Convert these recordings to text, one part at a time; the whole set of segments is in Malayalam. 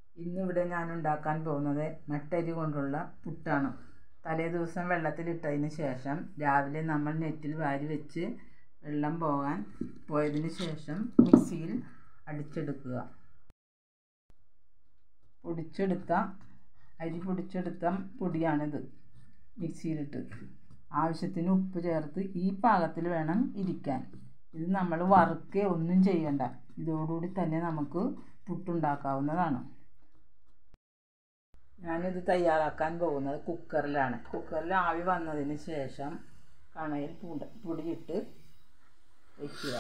ഇന്നിവിടെ ഞാൻ ഉണ്ടാക്കാൻ പോകുന്നത് മട്ടരി കൊണ്ടുള്ള പുട്ടാണ് തലേ ദിവസം വെള്ളത്തിലിട്ടതിന് ശേഷം രാവിലെ നമ്മൾ നെറ്റിൽ വാരി വെച്ച് വെള്ളം പോകാൻ പോയതിന് ശേഷം മിക്സിയിൽ അടിച്ചെടുക്കുക പൊടിച്ചെടുത്ത അരി പൊടിച്ചെടുത്ത പൊടിയാണിത് മിക്സിയിലിട്ട് ആവശ്യത്തിന് ഉപ്പ് ചേർത്ത് ഈ പാകത്തിൽ വേണം ഇരിക്കാൻ ഇത് നമ്മൾ വറുക്കുക ഒന്നും ചെയ്യണ്ട ഇതോടുകൂടി തന്നെ നമുക്ക് പുട്ടുണ്ടാക്കാവുന്നതാണ് ഞാനിത് തയ്യാറാക്കാൻ പോകുന്നത് കുക്കറിലാണ് കുക്കറിൽ ആവി വന്നതിന് ശേഷം കണയിൽ പൂണ്ട പൊടിയിട്ട് വയ്ക്കുക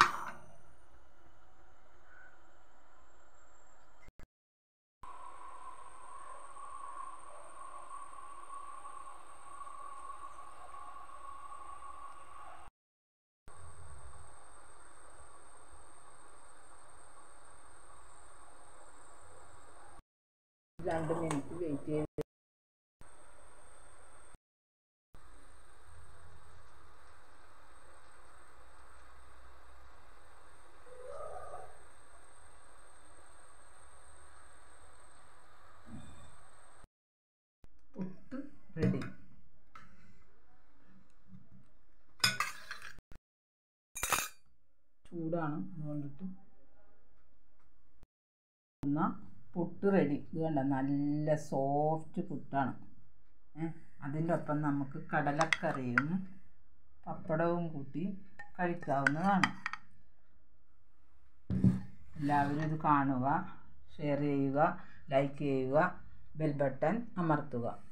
രണ്ട് മിനിറ്റ് വെയിറ്റ് ചെയ്ത് പുട്ട് റെഡി ചൂടാണ് അതുകൊണ്ടിട്ട് എന്നാൽ പുട്ട് റെഡി ഇത് കണ്ട നല്ല സോഫ്റ്റ് പുട്ടാണ് അതിൻ്റെ ഒപ്പം നമുക്ക് കടലക്കറിയും പപ്പടവും കൂട്ടി കഴിക്കാവുന്നതാണ് എല്ലാവരും ഇത് കാണുക ഷെയർ ചെയ്യുക ലൈക്ക് ചെയ്യുക ബെൽ ബട്ടൺ അമർത്തുക